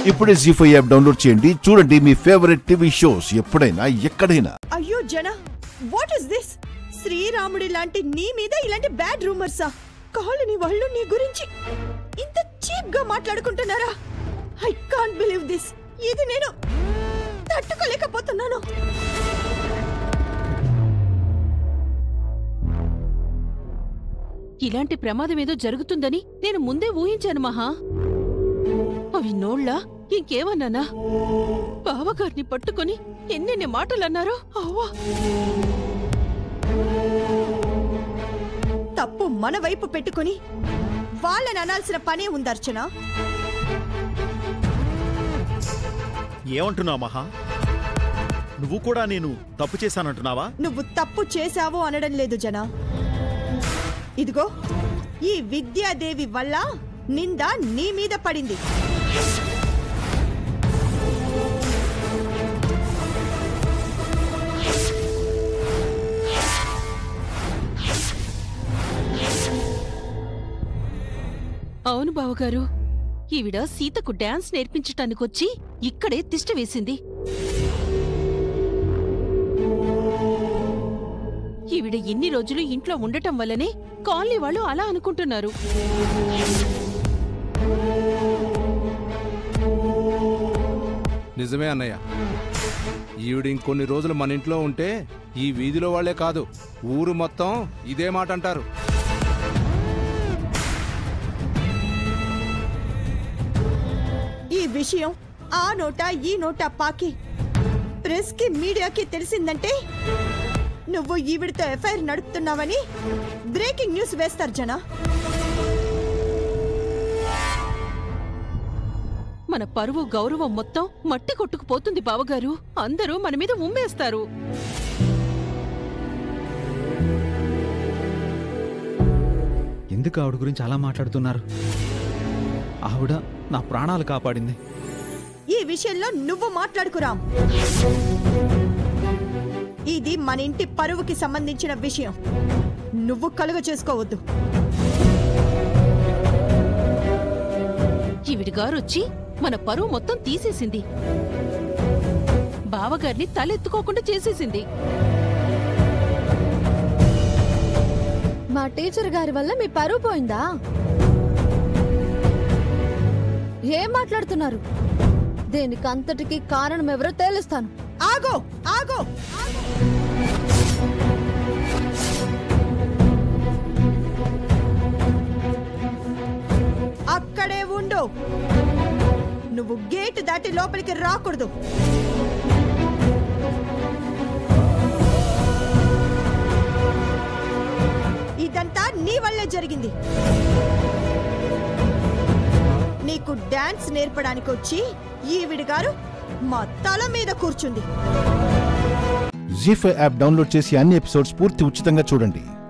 ఇప్పుడే G five app download చేయండి చూడండి మీ ఫేవరెట్ టీవీ షోస్ ఎప్పుడైనా ఎక్కడైనా అయ్యో జన వాట్ ఇస్ దిస్ శ్రీరాముడి లాంటి నీ మీద ఇలాంటి బ్యాడ్ రూమర్సా కాలనీ వాళ్ళు నీ గురించి ఇంత చీప్ గా మాట్లాడుకుంటున్నారా ఐ కాంట్ బిలీవ్ దిస్ ఇది నేను తట్టుకోలేకపోతున్నాను ఇలాంటి ప్రమాదం ఏదో జరుగుతుందని నేను ముందే ఊహించాను మహా అవి నోళ్ళ ఇంకేమన్నానా బావగారిని పట్టుకొని ఎన్నెన్ని మాటలన్నారో అవ్వా తప్పు మన వైపు పెట్టుకొని వాళ్ళని అనాల్సిన పనే ఉంది అర్చన ఏమంటున్నావు మహా నువ్వు కూడా నేను తప్పు చేశానంటున్నావా నువ్వు తప్పు చేశావు అనడం లేదు జన ఇదిగో ఈ విద్యాదేవి వల్ల నింద నీ మీద పడింది అవును బావగారు ఈవిడ సీతకు డాన్స్ నేర్పించటానికొచ్చి ఇక్కడే తిష్ట వేసింది ఈవిడ ఎన్ని రోజులు ఇంట్లో ఉండటం వల్లనే కాలనీ వాళ్ళు అలా అనుకుంటున్నారు నిజమే అన్నయ్య ఈవిడ ఇంకొన్ని రోజులు మన ఇంట్లో ఉంటే ఈ వీధిలో వాళ్లే కాదు ఊరు మొత్తం ఇదే మాట అంటారు ఈ విషయం ఆ నోట ఈ నోట పాకి ప్రెస్ కి మీడియాకి తెలిసిందంటే నువ్వు ఈవిడితో ఎఫ్ఐఆర్ నడుపుతున్నావని బ్రేకింగ్ న్యూస్ వేస్తారు జన మన పరువు గౌరవం మొత్తం మట్టి కొట్టుకుపోతుంది బావగారు అందరూ మన మీద ఉమ్మేస్తారు ఎందుకు ఆవిడ గురించి అలా మాట్లాడుతున్నారు ఆవిడ నా ప్రాణాలు కాపాడింది ఈ విషయంలో నువ్వు మాట్లాడుకురాం ఇది మన ఇంటి పరువుకి సంబంధించిన విషయం నువ్వు కలుగ చేసుకోవద్దు ఈవిడ గారొచ్చి మన పరువు మొత్తం తీసేసింది బావగారిని తలెత్తుకోకుండా చేసేసింది మా టీచర్ గారి వల్ల మీ పరువు పోయిందా ఏం మాట్లాడుతున్నారు దీనికి అంతటికి కారణం ఎవరో తేలుస్తాను ఆగో ఆగో అక్కడే ఉండు నువ్వు గేట్ దాటి లోపలికి రాకూడదు ఇదంతా నీ వల్లే జరిగింది నీకు డాన్స్ నేర్పడానికి వచ్చి ఈవిడి గారు మా తల మీద కూర్చుంది జీ ఫైవ్ యాప్ డౌన్లోడ్ చేసి అన్ని ఎపిసోడ్స్ పూర్తి ఉచితంగా చూడండి